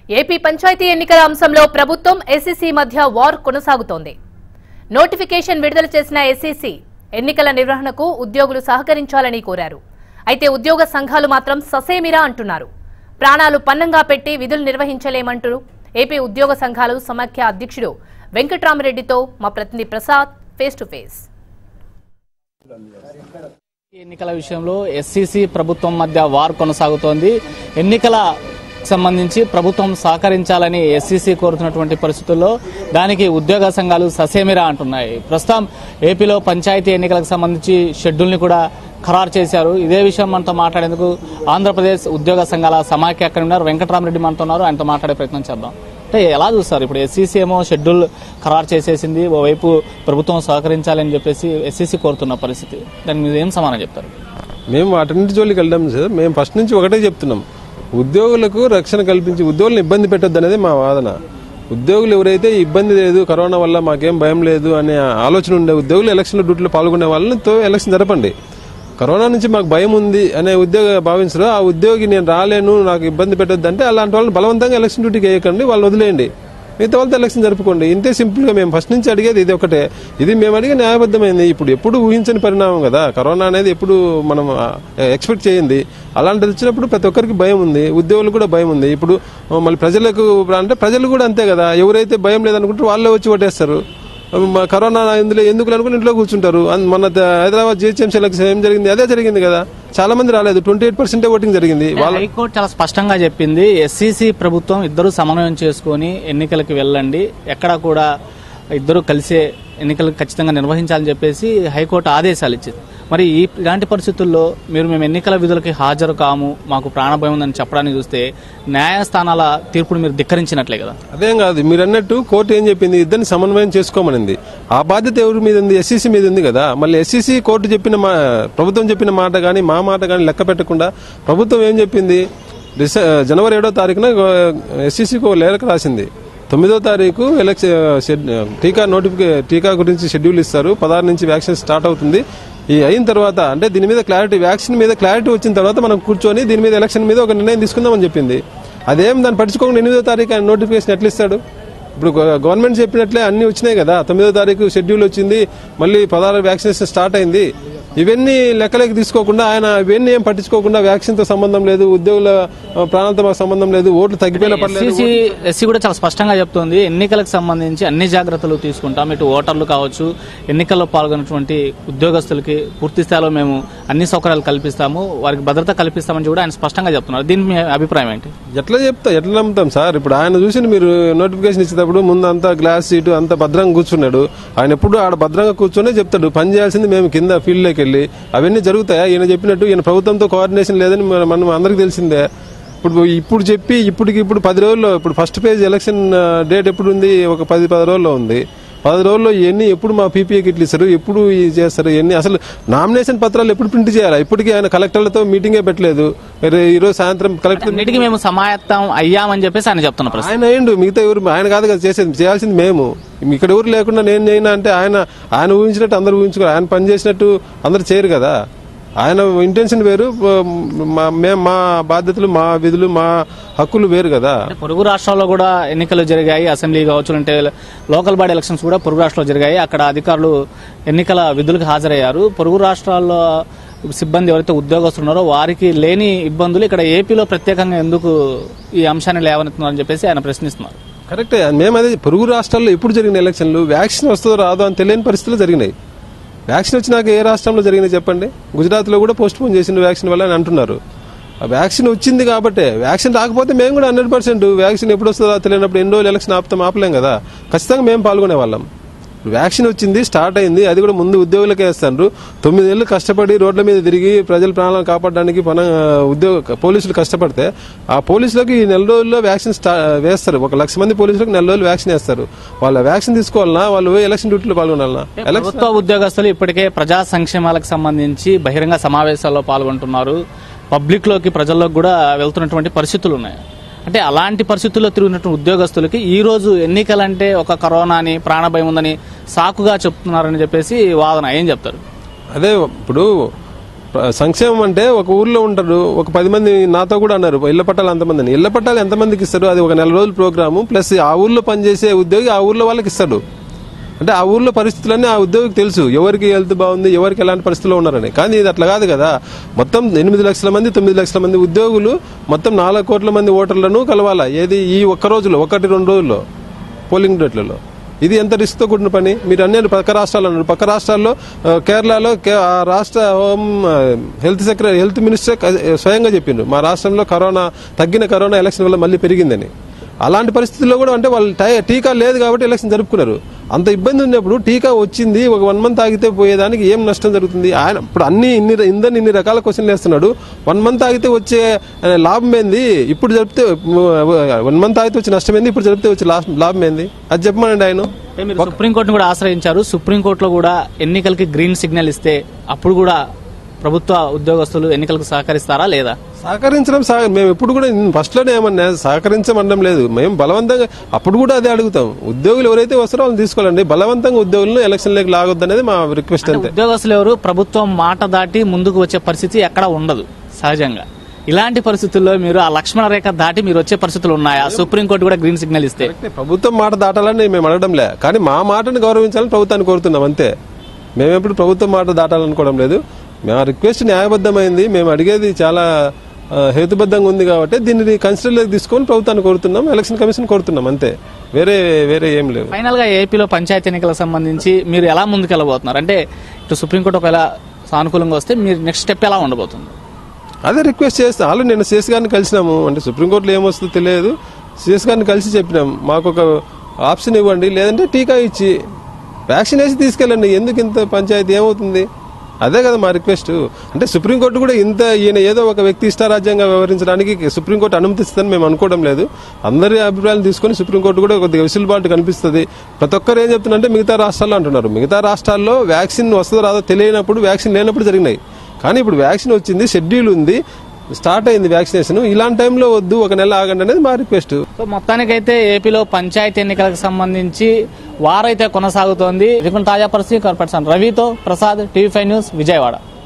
AP panchayat ఎన్నికల అంశంలో ప్రభుత్వం ఎస్సీసీ మధ్య వార్ కొనసాగుతోంది నోటిఫికేషన్ విడుదల చేసిన ఎస్సీసీ ఎన్నికల నిర్వహణకు ఉద్యోగులు సహకరించాలని కోరారు అయితే ఉద్యోగ సంఘాలు మాత్రం ససేమిరా అంటున్నారు ప్రాణాలు పన్నంగా పెట్టి విధులు నిర్వహించలేమంటూ ఏపీ ఉద్యోగ సంఘాలు సమాఖ్య అధ్యక్షుడు వెంకట్రామరెడ్డితో మా ప్రతినిధి ప్రసాద్ ఫేస్ టు ఫేస్ ఈ ఎన్నికల విషయంలో ఎస్సీసీ ప్రభుత్వం మధ్య వార్ కొనసాగుతోంది ఎన్నికల సంబంధించి ప్రభుత్వం సహకరించాలని ఎస్సీసీ కోరుతున్నటువంటి పరిస్థితుల్లో దానికి ఉద్యోగ సంఘాలు ససేమిరా అంటున్నాయి ప్రస్తుతం ఏపీలో పంచాయతీ ఎన్నికలకు సంబంధించి షెడ్యూల్ని కూడా ఖరారు చేశారు ఇదే విషయం మనతో మాట్లాడేందుకు ఆంధ్రప్రదేశ్ ఉద్యోగ సంఘాల సమాఖ్య అక్కడ ఉన్నారు వెంకటరామరెడ్డి మనతో ఉన్నారు ఆయనతో మాట్లాడే ప్రయత్నం చేద్దాం అంటే ఎలా చూస్తారు ఇప్పుడు ఎస్సీసీ ఏమో షెడ్యూల్ ఖరారు చేసేసింది ఓవైపు ప్రభుత్వం సహకరించాలని చెప్పేసి ఎస్సీసీ కోరుతున్న పరిస్థితి దాని మీద ఏం సమాధానం చెప్తారు మేము వాటన్నిటి జోలికి వెళ్ళాం సార్ మేము ఫస్ట్ నుంచి ఒకటే చెప్తున్నాం ఉద్యోగులకు రక్షణ కల్పించి ఉద్యోగులను ఇబ్బంది పెట్టొద్దు అనేది మా వాదన ఉద్యోగులు ఎవరైతే ఇబ్బంది లేదు కరోనా వల్ల మాకేం భయం లేదు అనే ఆలోచన ఉండే ఉద్యోగులు ఎలక్షన్ డ్యూటీలో పాల్గొనే వాళ్ళతో ఎలక్షన్ జరపండి కరోనా నుంచి మాకు భయం ఉంది అనే ఉద్యోగ భావించరు ఆ ఉద్యోగి నేను రాలేను నాకు ఇబ్బంది పెట్టొద్దు అంటే అలాంటి వాళ్ళని బలవంతంగా ఎలక్షన్ డ్యూటీకి వేయకండి వాళ్ళని వదిలేయండి మిగతా వాళ్ళతో ఎలక్షన్ జరుపుకోండి ఇంతే సింపుల్ గా మేము ఫస్ట్ నుంచి అడిగేది ఇది ఒకటే ఇది మేము అడిగే న్యాయబద్ధమైంది ఇప్పుడు ఎప్పుడు ఊహించని పరిణామం కదా కరోనా అనేది ఎప్పుడు మనం ఎక్స్పెక్ట్ చేయింది అలాంటిది వచ్చినప్పుడు ప్రతి ఒక్కరికి భయం ఉంది ఉద్యోగులకు కూడా భయం ఉంది ఇప్పుడు ఆ, మళ్ళీ ప్రజలకు అంటే ప్రజలు కూడా అంతే కదా ఎవరైతే భయం లేదనుకుంటారో వాళ్ళే వచ్చి ఓటేస్తారు మ- కరోనా ఇందులో ఎందుకు అనుకుని ఇంట్లో కూర్చుంటారు అన్- మన ద- హైదరాబాద్ జిహెచ్ఎంసీ ఎలక్షన్ ఏం జరిగింది అదే జరిగింది కదా చాలా మంది రాలేదు ట్వంటీ ఎయిట్ పర్సెంట్ ఓటింగ్ జరిగింది వాళ్ళ హైకోర్టు చాలా స్పష్టంగా చెప్పింది ఎస్సీసీ ప్రభుత్వం ఇద్దరు సమన్వయం చేసుకొని ఎన్నికలకు వెళ్ళండి ఎక్కడ కూడా ఇద్దరు కలిసే ఎన్నికలు ఖచ్చితంగా నిర్వహించాలని చెప్పేసి హైకోర్టు ఆదేశాలు ఇచ్చింది మరి ఈ ఇలాంటి పరిస్థితుల్లో మీరు మేము ఎన్నికల విధులకి హాజరు కాము మాకు ప్రాణభయం ఉందని చెప్పడానికి చూస్తే న్యాయస్థానాల తీర్పును మీరు ధిక్కరించినట్లే కదా అదేం కాదు మీరు అన్నట్టు కోర్టు ఏం చెప్పింది ఇద్దరిని సమన్వయం చేసుకోమనింది ఆ బాధ్యత ఎవరి మీద ఉంది ఎస్సీసీ మీద ఉంది కదా మళ్ళీ ఎస్సీసీ కోర్టు చెప్పిన మా ప్రభుత్వం చెప్పిన మాట కానీ మా మాట కానీ లెక్క పెట్టకుండా ప్రభుత్వం ఏం చెప్పింది డిస జనవరి ఏడో తారీఖున ఎస్సీసీకి ఒక లేఖ రాసింది తొమ్మిదో తారీఖు ఎలక్షన్ షెడ్- టీకా నోటిఫికే టీకా గురించి షెడ్యూల్ ఇస్తారు పదహారు నుంచి వ్యాక్సిన్ స్టార్ట్ అవుతుంది ఈ అయిన తర్వాత అంటే దీని మీద క్లారిటీ వ్యాక్సిన్ మీద క్లారిటీ వచ్చిన తర్వాత మనం కూర్చొని దీని మీద ఎలక్షన్ మీద ఒక నిర్ణయం తీసుకుందామని చెప్పింది అదేం దాన్ని పట్టించుకోకుండా ఎనిమిదో తారీఖు ఆయన నోటిఫికేషన్ ఎట్లా ఇస్తాడు ఇప్పుడు గవ- గవర్నమెంట్ చెప్పినట్లే అన్ని వచ్చినాయి కదా తొమ్మిదో తారీఖు షెడ్యూల్ వచ్చింది మళ్ళీ పదహారు వ్యాక్సినేషన్ స్టార్ట్ అయింది ఇవన్నీ లెక్కలోకి తీసుకోకుండా ఆయన ఇవన్నీ ఏం పట్టించుకోకుండా వ్యాక్సిన్ తో సంబంధం లేదు ఉద్యోగుల ఆ, ప్రాణాలతో మాకు సంబంధం లేదు ఓట్లు తగ్గిపోయినా పర్లేదు ఎస్సీసీ ఎస్సీ కూడా చాలా స్పష్టంగా చెప్తోంది ఎన్నికలకు సంబంధించి అన్ని జాగ్రత్తలు తీసుకుంటాం ఇటు ఓటర్లు కావచ్చు ఎన్నికల్లో పాల్గొన్నటువంటి ఉద్యోగస్తులకి పూర్తి స్థాయిలో మేము అన్ని సౌకర్యాలు కల్పిస్తాము వారికి భద్రత కల్పిస్తామని కూడా ఆయన స్పష్టంగా చెప్తున్నారు దీని మీ అభిప్రాయం ఏంటి ఎట్లా చెప్తా ఎట్లా నమ్ముతాం సార్ ఇప్పుడు ఆయన చూసి మీరు నోటిఫికేషన్ ఇచ్చేటప్పుడు ముందు అంతా గ్లాస్ సీటు అంతా భద్రంగా కూర్చున్నాడు ఆయన ఎప్పుడు ఆడ భద్రంగా కూర్చొనే చెప్తాడు పని చేయాల్సింది మేము కింద ఫీల్డ్లోకి వెళ్ళి అవన్నీ జరుగుతాయా ఈయన చెప్పినట్టు ఈయన ప్రభుత్వంతో కోఆర్డినేషన్ లేదని మన- మనం అందరికి తెలిసిందే ఇప్పుడు ఇప్పుడు చెప్పి ఇప్పటికి ఇప్పుడు పది రోజుల్లో ఇప్పుడు ఫస్ట్ పేజ్ ఎలక్షన్ డేట్ ఎప్పుడు ఉంది ఒక పది పది రోజుల్లో ఉంది పది రోజుల్లో ఇవన్నీ ఎప్పుడు మా పీపీఏ కిట్లు ఇస్తారు ఎప్పుడు ఇది చేస్తారు ఇవన్నీ అసలు నామినేషన్ పత్రాలు ఎప్పుడు ప్రింట్ చేయాలి ఇప్పటికీ ఆయన కలెక్టర్లతో మీటింగే పెట్టలేదు మరి ఈరోజు సాయంత్రం కలెక్టర్ అన్నిటికీ మేము సమాయత్తం అయ్యామని చెప్పేసి ఆయన చెప్తున్న ప్రశ్న ఆయన అయ్యిండు మిగతా ఎవరు ఆయన కాదు కదా చేసేది చేయాల్సింది మేము ఇక్కడ ఎవరు లేకుండా నేను చేయనా అంటే ఆయన ఆయన ఊహించినట్టు అందరు ఊహించుకోరు ఆయన పని చేసినట్టు అందరు చేయరు కదా ఆయన ఇంటెన్షన్ వేరు మా- మేము మా బాధ్యతలు మా విధులు మా హక్కులు వేరు కదా అంటే పొరుగు రాష్ట్రాల్లో కూడా ఎన్నికలు జరిగాయి అసెంబ్లీ కావచ్చు అంటే లోకల్ బాడీ ఎలక్షన్స్ కూడా పొరుగు రాష్ట్రాల్లో జరిగాయి అక్కడ అధికారులు ఎన్నికల విధులకు హాజరయ్యారు పొరుగు రాష్ట్రాల్లో సిబ్బంది ఎవరైతే ఉద్యోగస్తులు ఉన్నారో వారికి లేని ఇబ్బందులు ఇక్కడ ఏపీలో ప్రత్యేకంగా ఎందుకు ఈ అంశాన్ని లేవనెత్తున్నారని చెప్పేసి ఆయన ప్రశ్నిస్తున్నారు కరెక్టే మేము అదే పొరుగు రాష్ట్రాల్లో ఎప్పుడు జరిగిన ఎలక్షన్లు వ్యాక్సిన్ వస్తుందో రాదో అని తెలియని పరిస్థితులు జరిగినాయి వ్యాక్సిన్ వచ్చినాక ఏ రాష్ట్రంలో జరిగినాయి చెప్పండి గుజరాత్లో కూడా పోస్ట్ పోన్ చేసిన వ్యాక్సిన్ వల్ల అని అంటున్నారు ఆ వ్యాక్సిన్ వచ్చింది కాబట్టి వ్యాక్సిన్ రాకపోతే మేము కూడా హండ్రెడ్ పర్సెంట్ వ్యాక్సిన్ ఎప్పుడు వస్తుందో తెలియనప్పుడు ఎన్ని రోజులు ఎలక్షన్ ఆపుతాం ఆపలేం కదా ఖచ్చితంగా మేము పాల్గొనే వాళ్ళం వ్యాక్సిన్ వచ్చింది స్టార్ట్ అయింది అది కూడా ముందు ఉద్యోగులకే వేస్తారు తొమ్మిది ఏళ్ళు కష్టపడి రోడ్ల మీద తిరిగి ప్రజల ప్రాణాలను కాపాడడానికి మన ఉద్యోగ పోలీసులు కష్టపడితే ఆ పోలీసులకు ఈ నెల రోజుల్లో వ్యాక్సిన్ స్టా వేస్తారు ఒక లక్ష మంది పోలీసులకు నెల రోజులు వ్యాక్సిన్ వేస్తారు వాళ్ళ వ్యాక్సిన్ తీసుకోవాలన్నా వాళ్ళు పోయి ఎలక్షన్ డ్యూటీలో పాల్గొనాలన్నా ఎలక్షన్ ప్రభుత్వ ఉద్యోగస్తులు ఇప్పటికే ప్రజా సంక్షేమాలకు సంబంధించి బహిరంగ సమావేశాల్లో పాల్గొంటున్నారు పబ్లిక్ లోకి ప్రజల్లోకి కూడా వెళ్తున్నటువంటి పరిస్థితులు ఉన్నాయి అంటే అలాంటి పరిస్థితుల్లో తిరిగినటువంటి ఉద్యోగస్తులకి ఈ రోజు ఎన్నికలంటే ఒక కరోనా అని ప్రాణభయం ఉందని సాకుగా చెప్తున్నారని చెప్పేసి వాదన ఏం చెప్తారు అదే ఇప్పుడు ప్ర- సంక్షేమం అంటే ఒక ఊర్లో ఉంటారు ఒక పది మంది నాతో కూడా అన్నారు ఇళ్ల పట్టాలు అంతమంది ఇళ్ల పట్టాలు ఎంతమందికి ఇస్తారు అది ఒక నెల రోజుల ప్రోగ్రాము ప్లస్ ఆ ఊర్లో పనిచేసే ఉద్యోగి ఆ ఊర్లో వాళ్ళకి ఇస్తాడు అంటే ఆ ఊర్లో పరిస్థితులన్నీ ఆ ఉద్యోగికి తెలుసు ఎవరికి హెల్త్ బాగుంది ఎవరికి ఎలాంటి పరిస్థితుల్లో ఉన్నారని కానీ ఇది అట్లా కాదు కదా మొత్తం ఎనిమిది లక్షల మంది తొమ్మిది లక్షల మంది ఉద్యోగులు మొత్తం నాలుగు కోట్ల మంది ఓటర్లను కలవాలా ఏది ఈ ఒక్క రోజులో ఒకటి రెండు రోజుల్లో పోలింగ్ డేట్లలో ఇది ఎంత రిస్క్తో కూడిన పని మీరు అన్ని పక్క రాష్ట్రాలు అన్నారు పక్క రాష్ట్రాల్లో ఆ, కేరళలో కే- ఆ రాష్ట్ర హోమ్ ఆ, హెల్త్ సెక్రటరీ హెల్త్ మినిస్టర్ క- స్వయంగా చెప్పిండ్రు మా రాష్ట్రంలో కరోనా తగ్గిన కరోనా ఎలక్షన్ వల్ల మళ్ళీ పెరిగిందని అలాంటి పరిస్థితుల్లో కూడా అంటే వాళ్ళు టై- టీకా లేదు కాబట్టి ఎలక్షన్ జరుపుకున్నారు అంత ఇబ్బంది ఉన్నప్పుడు టీకా వచ్చింది ఒక వన్ మంత్ ఆగితే పోయేదానికి ఏం నష్టం జరుగుతుంది ఆయన ఇప్పుడు అన్ని ఇన్ని ఇందని ఇన్ని రకాల క్వశ్చన్లు వేస్తున్నాడు వన్ మంత్ ఆగితే వచ్చే ఆ, లాభం ఏంది ఇప్పుడు జరిపితే వన్ మంత్ ఆగితే వచ్చే నష్టం ఏంది ఇప్పుడు జరిపితే వచ్చే లాభం లాభం ఏంది అది చెప్పమనండి ఆయన అంటే మీరు సుప్రీంకోర్టును కూడా ఆశ్రయించారు సుప్రీంకోర్టులో కూడా ఎన్నికలకి గ్రీన్ సిగ్నల్ ఇస్తే అప్పుడు కూడా ప్రభుత్వ ఉద్యోగస్తులు ఎన్నికలకు సహకరిస్తారా లేదా సహకరించడం సహ మేము ఎప్పుడు కూడా ఫస్ట్ లోనే ఏమన్నా సహకరించమనడం లేదు మేము బలవంతంగా అప్పుడు కూడా అదే అడుగుతాం ఉద్యోగులు ఎవరైతే వస్తారో వాళ్ళని తీసుకోవాలండి బలవంతంగా ఉద్యోగులను ఎలక్షన్లోకి లాగొద్దు అనేది మా రిక్వెస్ట్ అంతే ఉద్యోగస్తులు ఎవరు ప్రభుత్వం మాట దాటి ముందుకు వచ్చే పరిస్థితి ఎక్కడ ఉండదు సహజంగా ఇలాంటి పరిస్థితుల్లో మీరు ఆ లక్ష్మణ రేఖ దాటి మీరు వచ్చే పరిస్థితులు ఉన్నాయా సుప్రీంకోర్టు కూడా గ్రీన్ సిగ్నల్ ఇస్తే కరెక్టే, ప్రభుత్వం మాట దాటాలని మేము అడగడం లే కానీ మా మాటను గౌరవించాలని ప్రభుత్వాన్ని కోరుతున్నాం అంతే మేము ఎప్పుడు ప్రభుత్వం మాట దాటాలనుకోవడం లేదు మా రిక్వెస్ట్ న్యాయబద్ధమైంది మేము అడిగేది చాలా ఆ, హేతుబద్ధంగా ఉంది కాబట్టి దీన్ని కన్సిడర్లోకి తీసుకొని ప్రభుత్వాన్ని కోరుతున్నాం ఎలక్షన్ కమిషన్ కోరుతున్నాం అంతే వేరే వేరే ఏం లేవు ఫైనల్ గా ఏపీలో పంచాయతీ ఎన్నికలకు సంబంధించి మీరు ఎలా ముందుకెళ్ళబోతున్నారు అంటే ఇటు సుప్రీంకోర్టు ఒకవేళ సానుకూలంగా వస్తే మీరు నెక్స్ట్ స్టెప్ ఎలా ఉండబోతుంది అదే రిక్వెస్ట్ చేస్తే వాళ్ళు నేను సిఎస్ గారిని కలిసినాము అంటే సుప్రీంకోర్టులో ఏమొస్తుందో తెలియదు సిఎస్ గారిని కలిసి చెప్పినాం మాకు ఒక ఆప్షన్ ఇవ్వండి లేదంటే టీకా ఇచ్చి వ్యాక్సిన్ వేసి తీసుకెళ్ళండి ఎందుకు ఇంత పంచాయతీ ఏమవుతుంది అదే కదా మా రిక్వెస్ట్ అంటే సుప్రీంకోర్టు కూడా ఇంత ఈయన ఏదో ఒక వ్యక్తి ఇష్టారాజ్యంగా వ్యవహరించడానికి సుప్రీంకోర్టు అనుమతిస్తుందని మేము అనుకోవడం లేదు అందరి అభిప్రాయాలు తీసుకొని సుప్రీంకోర్టు కూడా కొద్దిగా వెసులుబాటు కనిపిస్తుంది ప్రతి ఒక్కరు ఏం చెప్తున్నారంటే మిగతా రాష్ట్రాల్లో అంటున్నారు మిగతా రాష్ట్రాల్లో వ్యాక్సిన్ వస్తుందో రాదో తెలియనప్పుడు వ్యాక్సిన్ లేనప్పుడు జరిగినాయి కానీ ఇప్పుడు వ్యాక్సిన్ వచ్చింది షెడ్యూల్ ఉంది స్టార్ట్ అయింది వ్యాక్సినేషన్ ఇలాంటి టైంలో వద్దు ఒక నెల ఆగండి అనేది మా రిక్వెస్ట్ సో మొత్తానికైతే ఏపీలో పంచాయతీ ఎన్నికలకు సంబంధించి వారైతే కొనసాగుతోంది ఇది తాజా పరిస్థితి కార్పొరేషన్ రవితో Prasad TV five news Vijayawada